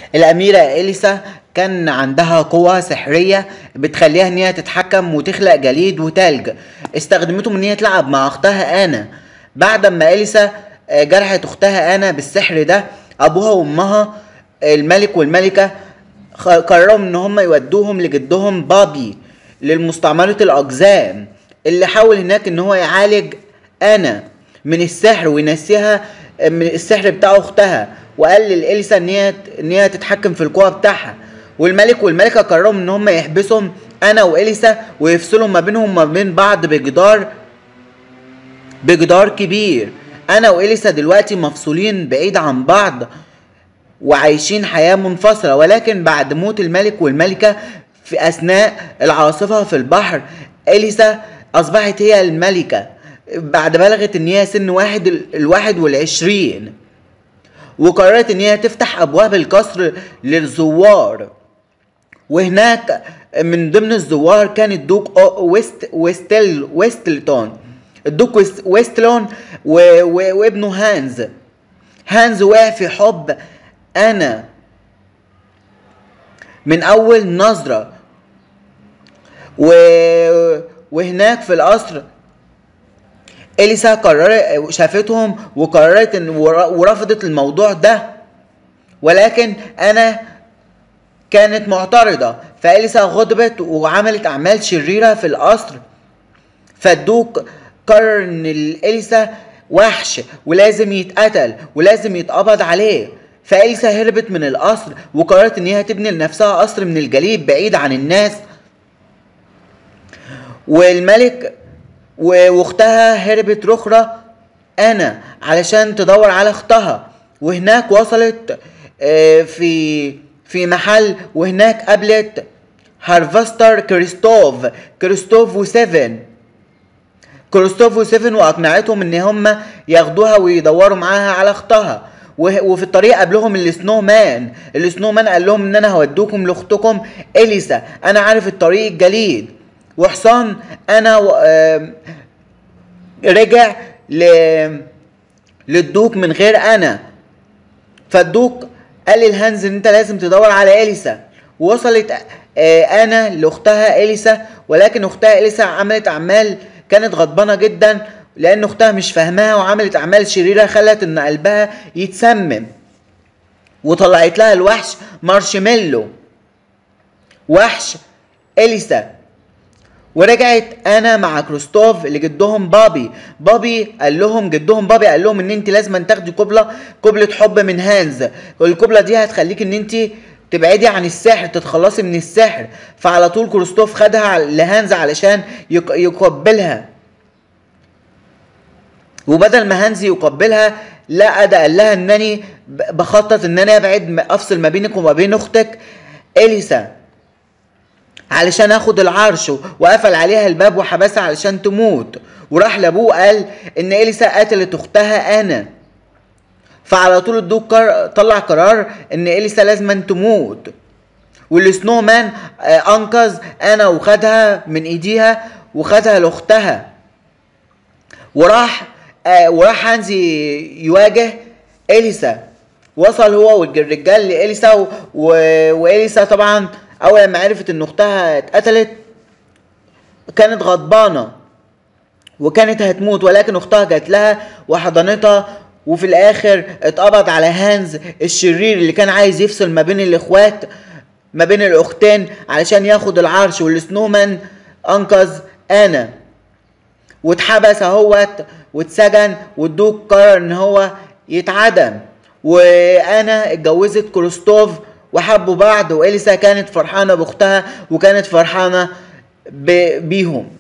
الأميرة إليسا كان عندها قوة سحرية بتخليها إن هي تتحكم وتخلق جليد وتلج استخدمتهم إن هي تلعب مع أختها أنا بعد ما إليسا آه، جرحت أختها أنا بالسحر ده أبوها وأمها الملك والملكة خ- قرروا إن هم يودوهم لجدهم بابي للمستعمرة الأقزام اللي حاول هناك إن هو يعالج أنا من السحر وينسيها من السحر بتاع أختها وقال لإليسا إن هي إن هي تتحكم في القوة بتاعها والملك والملكة قرروا إن هم يحبسهم أنا وإليسا ويفصلوا ما بينهم وما بين بعض بجدار بجدار كبير أنا وإليسا دلوقتي مفصولين بعيد عن بعض وعايشين حياة منفصلة ولكن بعد موت الملك والملكة في أثناء العاصفة في البحر إليسا أصبحت هي الملكة بعد بلغت إن هي سن واحد الواحد والعشرين وقررت إن هي تفتح أبواب القصر للزوار وهناك من ضمن الزوار كان الدوق أو- ويست ويستل ويستلتون الدوق ويست ويستلون و... و... وابنه هانز هانز وقع في حب انا من اول نظرة و... وهناك في القصر اليسا قررت شافتهم وقررت ان ور- ورفضت الموضوع ده ولكن انا كانت معترضة فإليسا غضبت وعملت أعمال شريرة في القصر فالدوق قرر إن إليسا وحش ولازم يتقتل ولازم يتقبض عليه فإليسا هربت من القصر وقررت إن هي تبني لنفسها قصر من الجليد بعيد عن الناس والملك و- واختها هربت رخرة أنا علشان تدور على اختها وهناك وصلت آه، في في محل وهناك قابلت هارفستر كريستوف كريستوف وسيفن كريستوف وسيفن واقنعتهم ان هم ياخدوها ويدوروا معاها على اختها وه- وفي الطريق قابلهم السنو مان السنو مان قال لهم ان انا هودوكم لاختكم اليسا انا عارف الطريق الجليد وحصان انا و... آم، رجع ل... للدوق من غير انا فالدوق قال للهانز ان انت لازم تدور على اليسا وصلت آه، انا لاختها اليسا ولكن اختها اليسا عملت اعمال كانت غضبانه جدا لان اختها مش فاهماها وعملت اعمال شريره خلت ان قلبها يتسمم وطلعت لها الوحش مارشميلو وحش اليسا ورجعت انا مع كريستوف لجدهم بابي بابي قال لهم جدهم بابي قال لهم ان انت لازم تاخدي قبله قبله حب من هانز والقبله دي هتخليك ان انت تبعدي عن السحر تتخلصي من السحر فعلى طول كريستوف خدها لهانز علشان يق- يقبلها وبدل ما هانز يقبلها لا ده قال لها انني ب- بخطط ان انا ابعد افصل ما بينك وما بين اختك اليسا علشان اخد العرش وقفل عليها الباب وحبسها علشان تموت وراح لابوه قال ان اليسا قتلت اختها انا فعلى طول الدوق قر- طلع قرار ان اليسا لازم تموت والسنو مان آه، انقذ انا وخدها من ايديها وخدها لاختها وراح آه وراح هانزي يواجه اليسا وصل هو والرجال لاليسا و... و... واليسا طبعا اول ما عرفت ان اختها اتقتلت كانت غضبانه وكانت هتموت ولكن اختها جات لها وحضنتها وفي الاخر اتقبض على هانز الشرير اللي كان عايز يفصل ما بين الاخوات ما بين الاختين علشان ياخد العرش والسنومان انقذ انا واتحبس اهوت واتسجن والدوق قرر ان هو يتعدم وانا اتجوزت كريستوف وحبوا بعض واليسا كانت فرحانه باختها وكانت فرحانه ب- بيهم